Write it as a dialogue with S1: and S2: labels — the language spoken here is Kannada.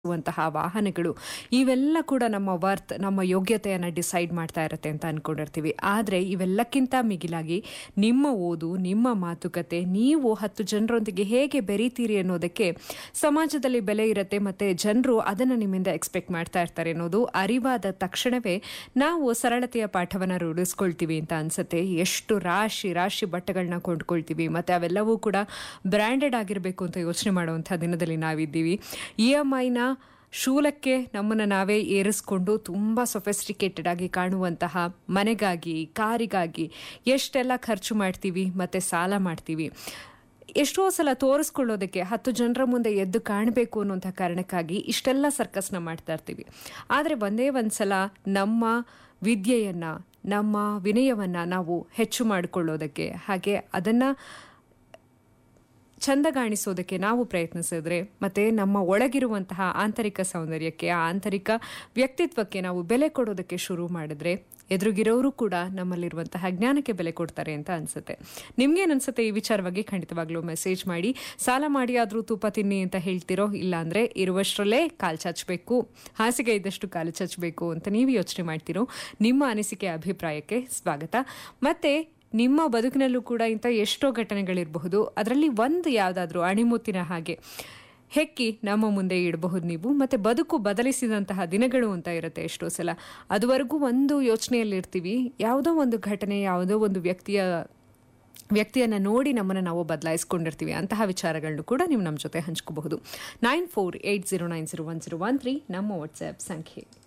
S1: ವಂತಹ ವಾಹನಗಳು ಇವೆಲ್ಲ ಕೂಡ ನಮ್ಮ ವರ್ತ್ ನಮ್ಮ ಯೋಗ್ಯತೆಯನ್ನು ಡಿಸೈಡ್ ಮಾಡ್ತಾ ಇರುತ್ತೆ ಅಂತ ಅನ್ಕೊಂಡಿರ್ತೀವಿ ಆದರೆ ಇವೆಲ್ಲಕ್ಕಿಂತ ಮಿಗಿಲಾಗಿ ನಿಮ್ಮ ಓದು ನಿಮ್ಮ ಮಾತುಕತೆ ನೀವು ಹತ್ತು ಜನರೊಂದಿಗೆ ಹೇಗೆ ಬೆರೀತೀರಿ ಅನ್ನೋದಕ್ಕೆ ಸಮಾಜದಲ್ಲಿ ಬೆಲೆ ಇರುತ್ತೆ ಮತ್ತೆ ಜನರು ಅದನ್ನು ನಿಮ್ಮಿಂದ ಎಕ್ಸ್ಪೆಕ್ಟ್ ಮಾಡ್ತಾ ಇರ್ತಾರೆ ಅನ್ನೋದು ಅರಿವಾದ ತಕ್ಷಣವೇ ನಾವು ಸರಳತೆಯ ಪಾಠವನ್ನು ರೂಢಿಸ್ಕೊಳ್ತೀವಿ ಅಂತ ಅನ್ಸುತ್ತೆ ಎಷ್ಟು ರಾಶಿ ರಾಶಿ ಬಟ್ಟೆಗಳನ್ನ ಕೊಂಡ್ಕೊಳ್ತೀವಿ ಮತ್ತೆ ಅವೆಲ್ಲವೂ ಕೂಡ ಬ್ರ್ಯಾಂಡೆಡ್ ಆಗಿರಬೇಕು ಅಂತ ಯೋಚನೆ ಮಾಡುವಂಥ ದಿನದಲ್ಲಿ ನಾವಿದ್ದೀವಿ ಇ ಎಮ್ ಐನ ಶೂಲಕ್ಕೆ ನಮ್ಮನ್ನು ನಾವೇ ಏರಿಸ್ಕೊಂಡು ತುಂಬ ಸೊಫೆಸ್ಟಿಕೇಟೆಡ್ ಆಗಿ ಕಾಣುವಂತಹ ಮನೆಗಾಗಿ ಕಾರಿಗಾಗಿ ಎಷ್ಟೆಲ್ಲ ಖರ್ಚು ಮಾಡ್ತೀವಿ ಮತ್ತು ಸಾಲ ಮಾಡ್ತೀವಿ ಎಷ್ಟೋ ಸಲ ತೋರಿಸ್ಕೊಳ್ಳೋದಕ್ಕೆ ಹತ್ತು ಜನರ ಮುಂದೆ ಎದ್ದು ಕಾಣಬೇಕು ಅನ್ನೋಂಥ ಕಾರಣಕ್ಕಾಗಿ ಇಷ್ಟೆಲ್ಲ ಸರ್ಕಸ್ನ ಮಾಡ್ತಾ ಇರ್ತೀವಿ ಆದರೆ ಒಂದೇ ಒಂದು ಸಲ ನಮ್ಮ ವಿದ್ಯೆಯನ್ನು ನಮ್ಮ ವಿನಯವನ್ನು ನಾವು ಹೆಚ್ಚು ಮಾಡಿಕೊಳ್ಳೋದಕ್ಕೆ ಹಾಗೆ ಅದನ್ನು ಚಂದಗಾಣಿಸೋದಕ್ಕೆ ನಾವು ಪ್ರಯತ್ನಿಸಿದ್ರೆ ಮತ್ತೆ ನಮ್ಮ ಒಳಗಿರುವಂತಹ ಆಂತರಿಕ ಸೌಂದರ್ಯಕ್ಕೆ ಆ ಆಂತರಿಕ ವ್ಯಕ್ತಿತ್ವಕ್ಕೆ ನಾವು ಬೆಲೆ ಕೊಡೋದಕ್ಕೆ ಶುರು ಮಾಡಿದ್ರೆ ಎದುರುಗಿರೋರು ಕೂಡ ನಮ್ಮಲ್ಲಿರುವಂತಹ ಜ್ಞಾನಕ್ಕೆ ಬೆಲೆ ಕೊಡ್ತಾರೆ ಅಂತ ಅನ್ಸುತ್ತೆ ನಿಮ್ಗೇನು ಅನ್ಸುತ್ತೆ ಈ ವಿಚಾರವಾಗಿ ಖಂಡಿತವಾಗ್ಲೂ ಮೆಸೇಜ್ ಮಾಡಿ ಸಾಲ ಮಾಡಿ ಆದರೂ ತುಪ್ಪ ತಿನ್ನಿ ಅಂತ ಹೇಳ್ತಿರೋ ಇಲ್ಲಾಂದ್ರೆ ಇರುವಷ್ಟರಲ್ಲೇ ಕಾಲು ಚಾಚಬೇಕು ಹಾಸಿಗೆ ಇದ್ದಷ್ಟು ಕಾಲು ಚಾಚಬೇಕು ಅಂತ ನೀವು ಯೋಚನೆ ಮಾಡ್ತಿರೋ ನಿಮ್ಮ ಅನಿಸಿಕೆ ಅಭಿಪ್ರಾಯಕ್ಕೆ ಸ್ವಾಗತ ಮತ್ತೆ ನಿಮ್ಮ ಬದುಕಿನಲ್ಲೂ ಕೂಡ ಇಂಥ ಎಷ್ಟೋ ಘಟನೆಗಳಿರಬಹುದು ಅದರಲ್ಲಿ ಒಂದು ಯಾವುದಾದ್ರೂ ಅಣಿಮುತ್ತಿನ ಹಾಗೆ ಹೆಕ್ಕಿ ನಮ್ಮ ಮುಂದೆ ಇಡಬಹುದು ನೀವು ಮತ್ತೆ ಬದುಕು ಬದಲಿಸಿದಂತಹ ದಿನಗಳು ಅಂತ ಇರುತ್ತೆ ಎಷ್ಟೋ ಸಲ ಅದುವರೆಗೂ ಒಂದು ಯೋಚನೆಯಲ್ಲಿರ್ತೀವಿ ಯಾವುದೋ ಒಂದು ಘಟನೆ ಯಾವುದೋ ಒಂದು ವ್ಯಕ್ತಿಯ ವ್ಯಕ್ತಿಯನ್ನು ನೋಡಿ ನಮ್ಮನ್ನು ನಾವು ಬದಲಾಯಿಸ್ಕೊಂಡಿರ್ತೀವಿ ಅಂತಹ ವಿಚಾರಗಳನ್ನು ಕೂಡ ನೀವು ನಮ್ಮ ಜೊತೆ ಹಂಚ್ಕೋಬಹುದು nine four eight zero nine zero one zero one three ನಮ್ಮ ವಾಟ್ಸ್ಆ್ಯಪ್ ಸಂಖ್ಯೆ